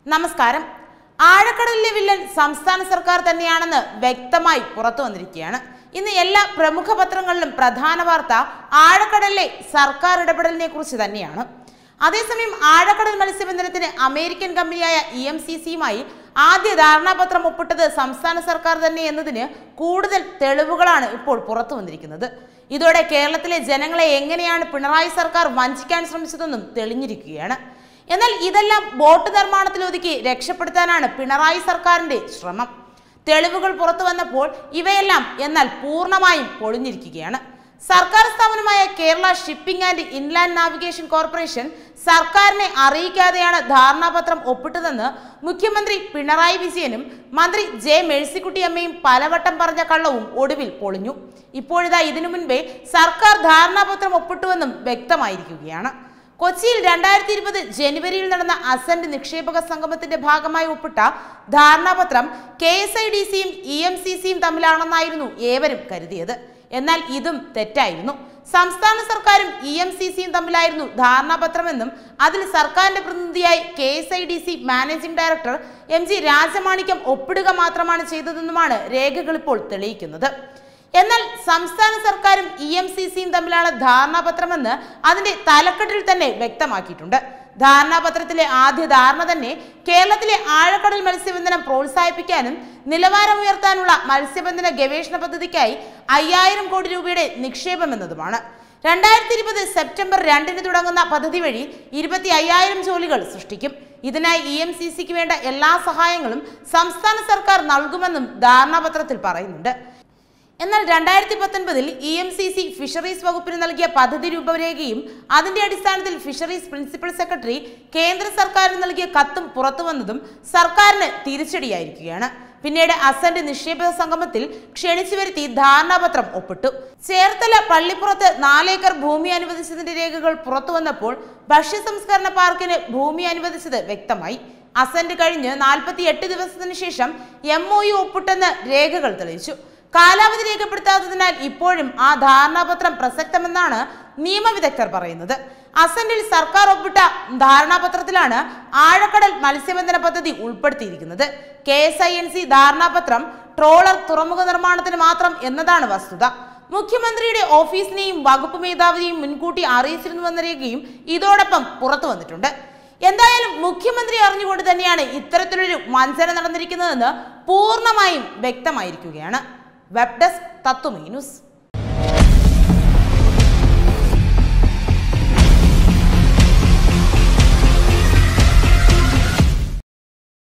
നമസ്കാരം ആഴക്കടലിലെ വില്ലൻ സംസ്ഥാന സർക്കാർ തന്നെയാണെന്ന് വ്യക്തമായി പുറത്തു വന്നിരിക്കുകയാണ് ഇന്ന് എല്ലാ പ്രമുഖ പത്രങ്ങളിലും പ്രധാന വാർത്ത ആഴക്കടലിലെ സർക്കാർ ഇടപെടലിനെ കുറിച്ച് തന്നെയാണ് അതേസമയം ആഴക്കടൽ മത്സ്യബന്ധനത്തിന് അമേരിക്കൻ കമ്പനിയായ ഇ എം സി സിയുമായി ആദ്യ ധാരണാപത്രം ഒപ്പിട്ടത് സംസ്ഥാന സർക്കാർ തന്നെ എന്നതിന് കൂടുതൽ തെളിവുകളാണ് ഇപ്പോൾ പുറത്തു വന്നിരിക്കുന്നത് ഇതോടെ കേരളത്തിലെ ജനങ്ങളെ എങ്ങനെയാണ് പിണറായി സർക്കാർ വഞ്ചിക്കാൻ ശ്രമിച്ചതെന്നും തെളിഞ്ഞിരിക്കുകയാണ് എന്നാൽ ഇതെല്ലാം ബോട്ട് നിർമ്മാണത്തിൽ ഒതുക്കി രക്ഷപ്പെടുത്താനാണ് പിണറായി സർക്കാരിന്റെ ശ്രമം തെളിവുകൾ പുറത്തു വന്നപ്പോൾ ഇവയെല്ലാം എന്നാൽ പൂർണ്ണമായും പൊളിഞ്ഞിരിക്കുകയാണ് സർക്കാർ സ്ഥാപനമായ Kerala shipping and inland navigation corporation സർക്കാരിനെ അറിയിക്കാതെയാണ് ധാരണാപത്രം ഒപ്പിട്ടതെന്ന് മുഖ്യമന്ത്രി പിണറായി വിജയനും മന്ത്രി ജെ മേഴ്സിക്കുട്ടിയമ്മയും പലവട്ടം പറഞ്ഞ കള്ളവും ഒടുവിൽ പൊളിഞ്ഞു ഇപ്പോഴിതാ ഇതിനു മുൻപേ സർക്കാർ ധാരണാപത്രം ഒപ്പിട്ടുവെന്നും വ്യക്തമായിരിക്കുകയാണ് കൊച്ചിയിൽ രണ്ടായിരത്തി ഇരുപത് ജനുവരിയിൽ നടന്ന അസന്റ് നിക്ഷേപക സംഗമത്തിന്റെ ഭാഗമായി ഒപ്പിട്ട ധാരണാപത്രം കെ എസ് ഐ ഡി സിയും ഇ എം സി സിയും തമ്മിലാണെന്നായിരുന്നു ഏവരും കരുതിയത് എന്നാൽ ഇതും തെറ്റായിരുന്നു സംസ്ഥാന സർക്കാരും ഇ എം സി സിയും തമ്മിലായിരുന്നു ധാരണാപത്രമെന്നും അതിൽ സർക്കാരിന്റെ പ്രതിനിധിയായി K S I D C managing director M G Rajamanickam ഒപ്പിടുക മാത്രമാണ് ചെയ്തതെന്നുമാണ് രേഖകൾ ഇപ്പോൾ തെളിയിക്കുന്നത് എന്നാൽ സംസ്ഥാന സർക്കാരും ഇ എം സി സിയും തമ്മിലാണ് ധാരണാപത്രമെന്ന് അതിന്റെ തലക്കെട്ടിൽ തന്നെ വ്യക്തമാക്കിയിട്ടുണ്ട് ധാരണാപത്രത്തിലെ ആദ്യ ധാരണ തന്നെ കേരളത്തിലെ ആഴക്കടൽ മത്സ്യബന്ധനം പ്രോത്സാഹിപ്പിക്കാനും നിലവാരമുയർത്താനുള്ള മത്സ്യബന്ധന ഗവേഷണ പദ്ധതിക്കായി അയ്യായിരം കോടി രൂപയുടെ നിക്ഷേപം എന്നതുമാണ് രണ്ടായിരത്തി ഇരുപത് സെപ്റ്റംബർ രണ്ടിന് തുടങ്ങുന്ന പദ്ധതി വഴി ഇരുപത്തി അയ്യായിരം ജോലികൾ സൃഷ്ടിക്കും ഇതിനായി ഇ എം സി സിക്ക് വേണ്ട എല്ലാ സഹായങ്ങളും സംസ്ഥാന സർക്കാർ നൽകുമെന്നും ധാരണാപത്രത്തിൽ പറയുന്നുണ്ട് എന്നാൽ രണ്ടായിരത്തി പത്തൊൻപതിൽ E M C C fisheries വകുപ്പിന് നൽകിയ പദ്ധതി രൂപരേഖയും അതിന്റെ അടിസ്ഥാനത്തിൽ ഫിഷറീസ് പ്രിൻസിപ്പൽ സെക്രട്ടറി കേന്ദ്ര സർക്കാരിന് നൽകിയ കത്തും പുറത്തു വന്നതും സർക്കാരിന് തിരിച്ചടിയായിരിക്കുകയാണ് പിന്നീട് അസന്റ് നിക്ഷേപക സംഗമത്തിൽ ക്ഷണിച്ചു വരുത്തി ധാരണാപത്രം ഒപ്പിട്ടു ചേർത്തല പള്ളിപ്പുറത്ത് നാലേക്കർ ഭൂമി അനുവദിച്ചതിന്റെ രേഖകൾ പുറത്തു വന്നപ്പോൾ ഭക്ഷ്യ സംസ്കരണ പാർക്കിന് ഭൂമി അനുവദിച്ചത് വ്യക്തമായി അസന്റ് കഴിഞ്ഞ് നാൽപ്പത്തി എട്ട് ദിവസത്തിന് ശേഷം എം ഒ യു ഒപ്പിട്ടെന്ന് രേഖകൾ തെളിയിച്ചു കാലാവധി രേഖപ്പെടുത്താത്തതിനാൽ ഇപ്പോഴും ആ ധാരണാപത്രം പ്രസക്തമെന്നാണ് നിയമവിദഗ്ധർ പറയുന്നത് അസന്റിൽ സർക്കാർ ഒപ്പിട്ട ധാരണാപത്രത്തിലാണ് ആഴക്കടൽ മത്സ്യബന്ധന പദ്ധതി ഉൾപ്പെടുത്തിയിരിക്കുന്നത് K S I N C ധാരണാപത്രം ട്രോളർ തുറമുഖ നിർമ്മാണത്തിന് മാത്രം എന്നതാണ് വസ്തുത മുഖ്യമന്ത്രിയുടെ ഓഫീസിനെയും വകുപ്പ് മേധാവിയെയും മുൻകൂട്ടി അറിയിച്ചിരുന്നുവെന്ന രേഖയും ഇതോടൊപ്പം പുറത്തു വന്നിട്ടുണ്ട് എന്തായാലും മുഖ്യമന്ത്രി അറിഞ്ഞുകൊണ്ട് തന്നെയാണ് ഇത്തരത്തിലൊരു വഞ്ചന നടന്നിരിക്കുന്നതെന്ന് പൂർണ്ണമായും വ്യക്തമായിരിക്കുകയാണ് വെബ് ഡെസ്ക് തത്വമീ ന്യൂസ്